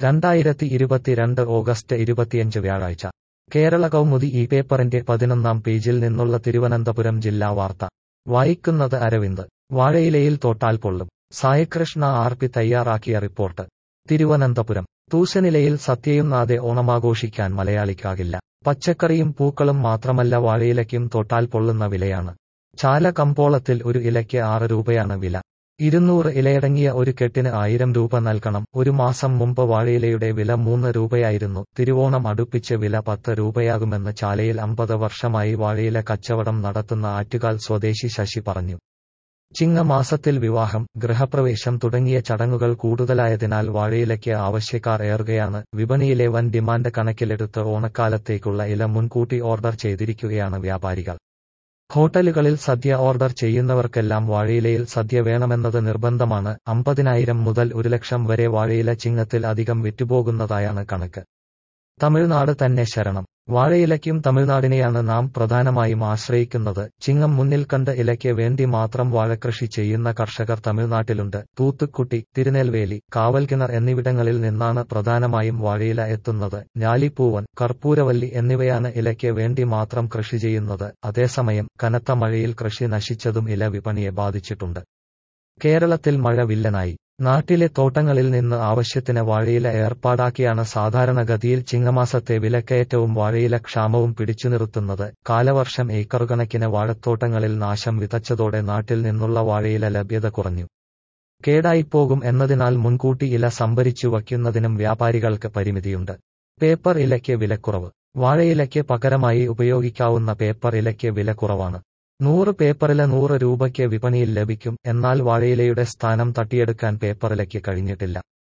രണ്ടായിരത്തി ഇരുപത്തിരണ്ട് ഓഗസ്റ്റ് ഇരുപത്തിയഞ്ച് വ്യാഴാഴ്ച കേരള കൗമുദി ഈ പേപ്പറിന്റെ പതിനൊന്നാം പേജിൽ നിന്നുള്ള തിരുവനന്തപുരം ജില്ലാ വാർത്ത വായിക്കുന്നത് അരവിന്ദ് വാഴയിലയിൽ തോട്ടാൽ പൊള്ളും സായകൃഷ്ണ ആർ പി തയ്യാറാക്കിയ റിപ്പോർട്ട് തിരുവനന്തപുരം തൂശനിലയിൽ സത്യയുന്നാതെ ഓണമാഘോഷിക്കാൻ മലയാളിക്കാകില്ല പച്ചക്കറിയും പൂക്കളും മാത്രമല്ല വാഴയിലയ്ക്കും തോട്ടാൽ പൊള്ളുന്ന വിലയാണ് ചാല കമ്പോളത്തിൽ ഒരു ഇലയ്ക്ക് ആറ് രൂപയാണ് വില ഇരുന്നൂറ് ഇലയടങ്ങിയ ഒരു കെട്ടിന് ആയിരം രൂപ നൽകണം ഒരു മാസം മുമ്പ് വാഴയിലയുടെ വില മൂന്ന് രൂപയായിരുന്നു തിരുവോണം അടുപ്പിച്ച് വില പത്ത് രൂപയാകുമെന്ന് ചാലയിൽ അമ്പത് വർഷമായി വാഴയില കച്ചവടം നടത്തുന്ന ആറ്റുകാൽ സ്വദേശി ശശി പറഞ്ഞു ചിങ്ങമാസത്തിൽ വിവാഹം ഗൃഹപ്രവേശം തുടങ്ങിയ ചടങ്ങുകൾ കൂടുതലായതിനാൽ വാഴയിലയ്ക്ക് ആവശ്യക്കാർ ഏറുകയാണ് വിപണിയിലെ വൻ ഡിമാൻഡ് കണക്കിലെടുത്ത് ഓണക്കാലത്തേക്കുള്ള ഇല മുൻകൂട്ടി ഓർഡർ ചെയ്തിരിക്കുകയാണ് വ്യാപാരികൾ ഹോട്ടലുകളിൽ സദ്യ ഓർഡർ ചെയ്യുന്നവർക്കെല്ലാം വാഴയിലയിൽ സദ്യ വേണമെന്നത് നിർബന്ധമാണ് അമ്പതിനായിരം മുതൽ ഒരു ലക്ഷം വരെ വാഴയില ചിങ്ങത്തിൽ അധികം വിറ്റുപോകുന്നതായാണ് കണക്ക് തമിഴ്നാട് തന്നെ ശരണം വാഴയിലയ്ക്കും തമിഴ്നാടിനെയാണ് നാം പ്രധാനമായും ആശ്രയിക്കുന്നത് ചിങ്ങം മുന്നിൽ കണ്ട് ഇലയ്ക്ക് വേണ്ടി മാത്രം വാഴകൃഷി ചെയ്യുന്ന കർഷകർ തമിഴ്നാട്ടിലുണ്ട് തൂത്തുക്കുട്ടി തിരുനെൽവേലി കാവൽക്കിണർ എന്നിവിടങ്ങളിൽ നിന്നാണ് പ്രധാനമായും വാഴയില എത്തുന്നത് ഞാലിപ്പൂവൻ കർപ്പൂരവല്ലി എന്നിവയാണ് ഇലയ്ക്ക് വേണ്ടി മാത്രം കൃഷി ചെയ്യുന്നത് അതേസമയം കനത്ത മഴയിൽ കൃഷി നശിച്ചതും ഇല വിപണിയെ ബാധിച്ചിട്ടുണ്ട് കേരളത്തിൽ മഴ വില്ലനായി നാട്ടിലെ തോട്ടങ്ങളിൽ നിന്ന് ആവശ്യത്തിന് വാഴയില ഏർപ്പാടാക്കിയാണ് സാധാരണഗതിയിൽ ചിങ്ങമാസത്തെ വിലക്കയറ്റവും വാഴയില ക്ഷാമവും പിടിച്ചുനിർത്തുന്നത് കാലവർഷം ഏക്കറുകണക്കിന് വാഴത്തോട്ടങ്ങളിൽ നാശം വിതച്ചതോടെ നാട്ടിൽ നിന്നുള്ള വാഴയില ലഭ്യത കുറഞ്ഞു കേടായിപ്പോകും എന്നതിനാൽ മുൻകൂട്ടി ഇല സംഭരിച്ചു വയ്ക്കുന്നതിനും വ്യാപാരികൾക്ക് പരിമിതിയുണ്ട് പേപ്പർ ഇലയ്ക്ക് വിലക്കുറവ് വാഴയിലയ്ക്ക് പകരമായി ഉപയോഗിക്കാവുന്ന പേപ്പർ ഇലയ്ക്ക് വില കുറവാണ് നൂറ് പേപ്പറില നൂറ് രൂപയ്ക്ക് വിപണിയിൽ ലഭിക്കും എന്നാൽ വാഴയിലയുടെ സ്ഥാനം തട്ടിയെടുക്കാൻ പേപ്പറിലയ്ക്ക് കഴിഞ്ഞിട്ടില്ല